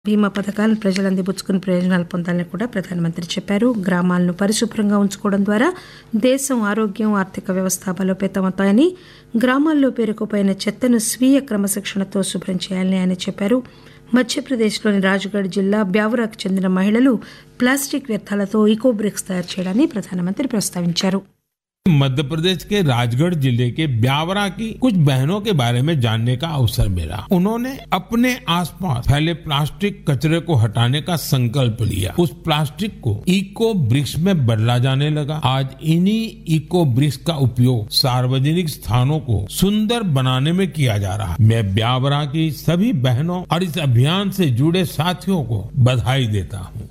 బీమా పథకాలను ప్రజలు అందిపుచ్చుకుని ప్రయోజనాలు పొందాలని కూడా ప్రధానమంత్రి చెప్పారు గ్రామాలను పరిశుభ్రంగా ఉంచుకోవడం ద్వారా దేశం ఆరోగ్యం ఆర్థిక వ్యవస్థ బలోపేతమవుతాయని గ్రామాల్లో పేరుకుపోయిన చెత్తను స్వీయ క్రమశిక్షణతో శుభ్రం చేయాలని ఆయన చెప్పారు మధ్యప్రదేశ్లోని రాజ్గఢ్ జిల్లా బ్యావరాకు చెందిన మహిళలు ప్లాస్టిక్ వ్యర్థాలతో ఈకో బ్రిక్స్ తయారు చేయడాన్ని ప్రధానమంత్రి ప్రస్తావించారు मध्य प्रदेश के राजगढ़ जिले के ब्यावरा की कुछ बहनों के बारे में जानने का अवसर मिला उन्होंने अपने आसपास फैले प्लास्टिक कचरे को हटाने का संकल्प लिया उस प्लास्टिक को इको ब्रिक्स में बदला जाने लगा आज इन्हीं इको ब्रिक्स का उपयोग सार्वजनिक स्थानों को सुंदर बनाने में किया जा रहा है मैं ब्यावरा की सभी बहनों और इस अभियान से जुड़े साथियों को बधाई देता हूँ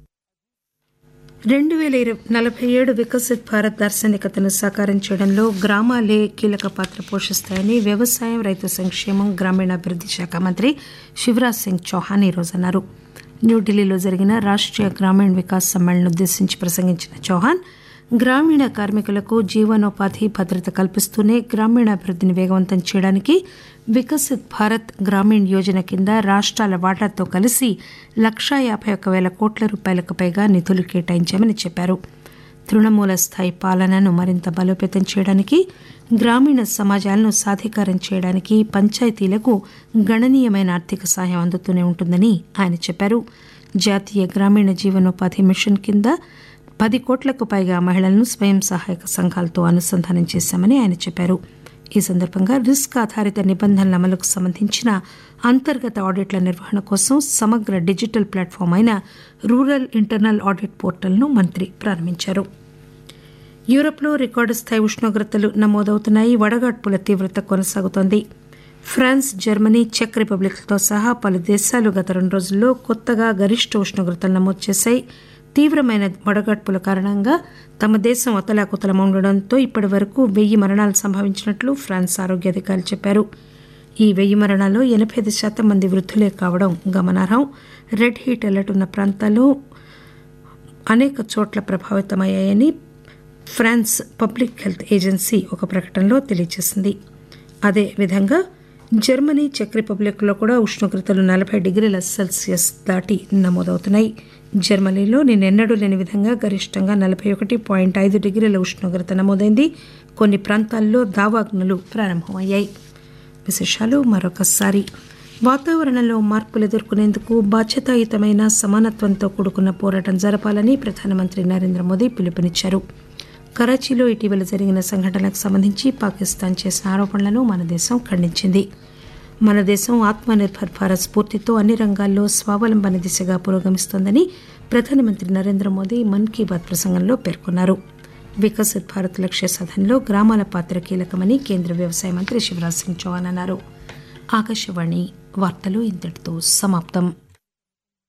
రెండు వేల ఇరవై నలభై ఏడు వికసిత్ భారత్ దార్శనికతను సాకారం చేయడంలో గ్రామాలే కీలక పాత్ర పోషిస్తాయని వ్యవసాయం రైతు సంక్షేమం గ్రామీణాభివృద్ది శాఖ మంత్రి శివరాజ్ సింగ్ చౌహాన్ ఈరోజు అన్నారు న్యూఢిల్లీలో జరిగిన రాష్ట్రీయ గ్రామీణ వికాస్ సమ్మేళనం ఉద్దేశించి ప్రసంగించిన చౌహాన్ గ్రామీణ కార్మికులకు జీవనోపాధి భద్రత కల్పిస్తూనే గ్రామీణాభివృద్దిని వేగవంతం చేయడానికి వికసిత్ భారత్ గ్రామీణ్ యోజన కింద రాష్ట్రాల వాటాతో కలిసి లక్షా యాభై ఒక్క వేల కోట్ల రూపాయలకు పైగా నిధులు కేటాయించామని చెప్పారు తృణమూల స్థాయి పాలనను మరింత బలోపేతం చేయడానికి గ్రామీణ సమాజాలను సాధికారం చేయడానికి పంచాయతీలకు గణనీయమైన ఆర్థిక సహాయం అందుతూనే ఉంటుందని ఆయన చెప్పారు జాతీయ గ్రామీణ జీవనోపాధి మిషన్ కింద పది కోట్లకు పైగా మహిళలను స్వయం సహాయక సంఘాలతో అనుసంధానం చేశామని ఆయన చెప్పారు ఈ సందర్భంగా రిస్క్ ఆధారిత నిబంధనల అమలుకు సంబంధించిన అంతర్గత ఆడిట్ల నిర్వహణ కోసం సమగ్ర డిజిటల్ ప్లాట్ఫామ్ అయిన రూరల్ ఇంటర్నల్ ఆడిట్ పోర్టల్ను మంత్రి ప్రారంభించారు యూరప్లో రికార్డు స్థాయి ఉష్ణోగ్రతలు నమోదవుతున్నాయి వడగాడ్పుల తీవ్రత కొనసాగుతోంది ఫ్రాన్స్ జర్మనీ చెక్ రిపబ్లిక్లతో సహా పలు దేశాలు గత రెండు రోజుల్లో కొత్తగా గరిష్ట ఉష్ణోగ్రతలు నమోదు చేశాయి తీవ్రమైన వడగాడ్పుల కారణంగా తమ దేశం అతలాకుతలం ఉండడంతో ఇప్పటి వరకు వెయ్యి మరణాలు సంభవించినట్లు ఫ్రాన్స్ ఆరోగ్య అధికారులు చెప్పారు ఈ వెయ్యి మరణాల్లో ఎనభై ఐదు శాతం మంది వృద్ధులే కావడం గమనార్హం రెడ్ హీట్ అలర్ట్ ఉన్న ప్రాంతాల్లో అనేక చోట్ల ప్రభావితమయ్యాయని ఫ్రాన్స్ పబ్లిక్ హెల్త్ ఏజెన్సీ ఒక ప్రకటనలో తెలియజేసింది అదేవిధంగా జర్మనీ చెక్ రిపబ్లిక్లో కూడా ఉష్ణోగ్రతలు నలభై డిగ్రీల సెల్సియస్ దాటి నమోదవుతున్నాయి జర్మనీలో నిన్నెన్నడూ లేని విధంగా గరిష్టంగా నలభై ఒకటి పాయింట్ ఐదు డిగ్రీల ఉష్ణోగ్రత నమోదైంది కొన్ని ప్రాంతాల్లో దావాగ్నులు ప్రారంభమయ్యాయి విశేషాలు మరొకసారి వాతావరణంలో మార్పులు ఎదుర్కొనేందుకు బాధ్యతాయుతమైన సమానత్వంతో కూడుకున్న పోరాటం జరపాలని ప్రధానమంత్రి నరేంద్ర మోదీ పిలుపునిచ్చారు కరాచీలో ఇటీవల జరిగిన సంఘటనలకు సంబంధించి పాకిస్తాన్ చేసిన ఆరోపణలను మన దేశం ఖండించింది మన దేశం ఆత్మనిర్భర్ భారత్ స్ఫూర్తితో అన్ని రంగాల్లో స్వావలంబన దిశగా పురోగమిస్తోందని ప్రధానమంత్రి నరేంద్ర మోదీ మన్ కీ బాత్ ప్రసంగంలో పేర్కొన్నారు వికసిత్ భారత్ లక్ష్య సాధనలో గ్రామాల పాత్ర కీలకమని కేంద్ర వ్యవసాయ మంత్రి శివరాజ్ సింగ్ చౌహాన్ అన్నారు ఆకాశవాణి వార్తలు ఇంతటితో సమాప్తం